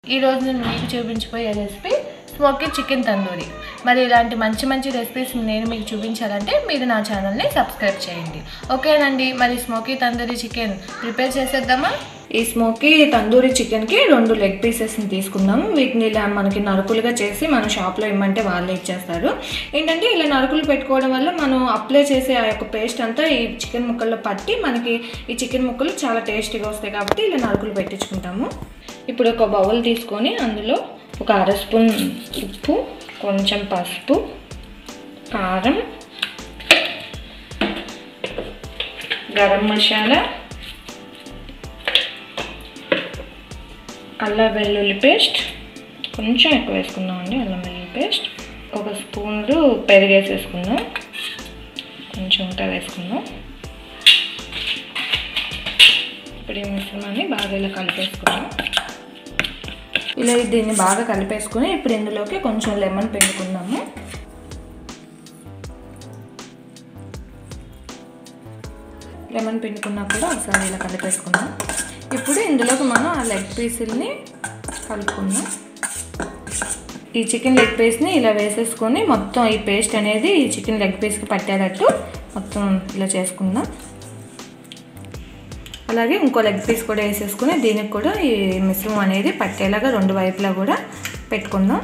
ఈ రోజు నేను మీకు చూపించబోయే రెసిపీ స్మోకీ చికెన్ తందూరి మరి ఇలాంటి మంచి మంచి రెసిపీస్ నేను మీకు చూపించాలంటే మీరు నా ఛానల్ని సబ్స్క్రైబ్ చేయండి ఓకేనండి మరి స్మోకీ తందూరి చికెన్ ప్రిపేర్ చేసేద్దామా ఈ స్మోకీ తందూరి చికెన్కి రెండు లెగ్ పీసెస్ని తీసుకుందాము వీటిని ఇలా మనకి నరుకులుగా చేసి మన షాప్లో ఇమ్మంటే వాళ్ళే ఇచ్చేస్తారు ఏంటంటే ఇలా నరుకులు పెట్టుకోవడం వల్ల మనం అప్లై చేసే ఆ యొక్క పేస్ట్ అంతా ఈ చికెన్ ముక్కల్లో పట్టి మనకి ఈ చికెన్ ముక్కలు చాలా టేస్టీగా వస్తాయి కాబట్టి ఇలా నరుకులు పెట్టించుకుంటాము ఇప్పుడు ఒక బౌల్ తీసుకొని అందులో ఒక అర స్పూన్ ఉప్పు కొంచెం పసుపు కారం గరం మసాలా అల్లం వెల్లుల్లి పేస్ట్ కొంచెం ఎక్కువ వేసుకుందామండి అల్లం వెల్లుల్లి పేస్ట్ ఒక స్పూన్ పెరుగు వేసేసుకుందాం కొంచెం ఇంకా వేసుకుందాం ఇప్పుడు ఈ మిశ్రమాన్ని బాగా ఇలా కలిపేసుకుందాం ఇలా దీన్ని బాగా కలిపేసుకుని ఇప్పుడు ఇందులోకి కొంచెం లెమన్ పిండుకుందాము లెమన్ పిండుకున్నా కూడా ఒకసారి ఇలా కలిపేసుకుందాం ఇప్పుడు ఇందులోకి మనం ఆ లెగ్ పీసుల్ని కలుపుకుందాం ఈ చికెన్ లెగ్ పీస్ని ఇలా వేసేసుకొని మొత్తం ఈ పేస్ట్ అనేది ఈ చికెన్ లెగ్ పీస్కి పట్టేటట్టు మొత్తం ఇలా చేసుకుందాం అలాగే ఇంకో లెగ్ పీస్ కూడా వేసేసుకుని దీనికి కూడా ఈ మిశ్రమం అనేది పట్టేలాగా రెండు వైపులా కూడా పెట్టుకుందాం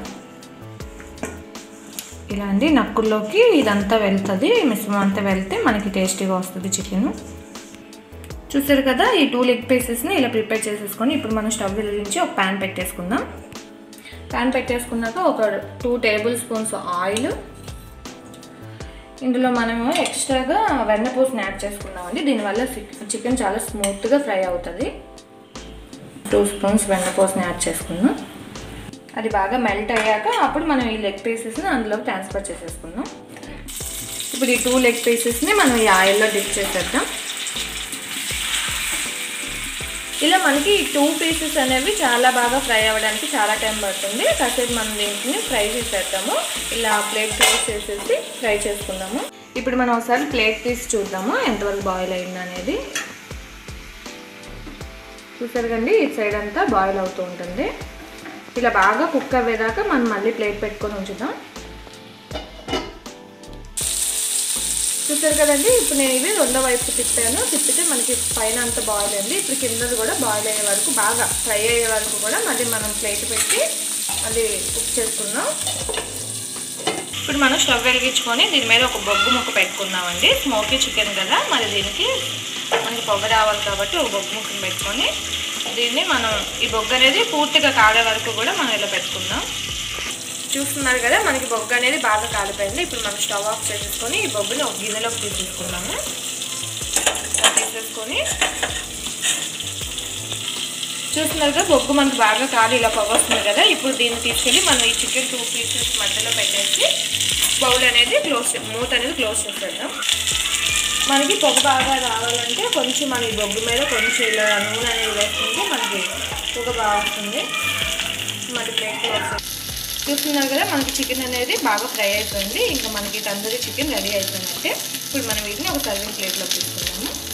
ఇలా అండి నక్కుల్లోకి ఇదంతా వెళ్తుంది ఈ మిశ్రమం అంతా వెళ్తే మనకి టేస్టీగా వస్తుంది చికెన్ చూసారు కదా ఈ టూ లెగ్ పీసెస్ని ఇలా ప్రిపేర్ చేసేసుకొని ఇప్పుడు మనం స్టవ్ వెలిగించి ఒక ప్యాన్ పెట్టేసుకుందాం ప్యాన్ పెట్టేసుకున్నాక ఒక టూ టేబుల్ స్పూన్స్ ఆయిల్ ఇందులో మనము ఎక్స్ట్రాగా వెన్నపూసని యాడ్ చేసుకున్నామండి దీనివల్ల చికెన్ చాలా స్మూత్గా ఫ్రై అవుతుంది టూ స్పూన్స్ వెన్నపూసని యాడ్ చేసుకుందాం అది బాగా మెల్ట్ అయ్యాక అప్పుడు మనం ఈ లెగ్ పీసెస్ని అందులో ట్రాన్స్ఫర్ చేసేసుకుందాం ఇప్పుడు ఈ టూ లెగ్ పీసెస్ని మనం ఈ ఆయిల్లో డిప్ చేసేద్దాం ఇలా మనకి ఈ టూ పీసెస్ అనేవి చాలా బాగా ఫ్రై అవ్వడానికి చాలా టైం పడుతుంది కాసేపు మనం దీంట్ని ఫ్రై చేసేద్దాము ఇలా ప్లేట్ క్లోజ్ చేసేసి ఫ్రై చేసుకుందాము ఇప్పుడు మనం ఒకసారి ప్లేట్ తీసి చూద్దాము ఎంతవరకు బాయిల్ అయింది అనేది చూసారు కండి ఈ సైడ్ అంతా బాయిల్ అవుతూ ఉంటుంది ఇలా బాగా కుక్ అవ్వేదాకా మనం మళ్ళీ ప్లేట్ పెట్టుకొని ఉంచుదాం చూసారు కదండి ఇప్పుడు నేను ఇవి రెండో వైపు తిప్పాను తిప్పితే మనకి పైన అంత బాయిల్ అయింది ఇప్పుడు కిందది కూడా బాయిల్ అయ్యే వరకు బాగా ఫ్రై అయ్యే వరకు కూడా మళ్ళీ మనం ప్లేట్ పెట్టి మళ్ళీ కుక్ చేసుకుందాం ఇప్పుడు మనం స్టవ్ వెలిగించుకొని దీని మీద ఒక బొగ్గు ముక్క పెట్టుకుందామండి స్మోకీ చికెన్ కదా మరి దీనికి మనకి పొగ రావాలి కాబట్టి ఒక బొగ్గు ముక్కను పెట్టుకొని దీన్ని మనం ఈ బొగ్గు అనేది పూర్తిగా కాడే వరకు కూడా మనం ఇలా పెట్టుకుందాం చూస్తున్నారు కదా మనకి బొగ్గు అనేది బాగా కాలిపోయింది ఇప్పుడు మనం స్టవ్ ఆఫ్ చేసేసుకొని ఈ బొగ్గుని ఒక గిన్నెలోకి తీసేసుకున్నాము తీసేసుకొని చూస్తున్నారు కదా బొగ్గు మనకి బాగా కాలి ఇలా పొగ వస్తుంది కదా ఇప్పుడు దీన్ని తీసుకెళ్ళి మనం ఈ చికెన్ టూ పీసెస్ మధ్యలో పెట్టేసి బౌల్ అనేది క్లోజ్ మూత అనేది క్లోజ్ చేసేద్దాం మనకి పొగ బాగా రావాలంటే కొంచెం మన ఈ బొగ్గు మీద కొంచెం ఇలా నూనె అనేది వేసుకుంటే మనకి పొగ బాగా వస్తుంది మరి ప్లేట్ క్లోజ్ చూస్తున్నారు కదా మనకి చికెన్ అనేది బాగా ఫ్రై అయిపోయింది ఇంకా మనకి తందూరి చికెన్ రెడీ అయిపోయినట్టే ఇప్పుడు మనం వీటిని ఒక సర్వింగ్ ప్లేట్లో తీసుకున్నాము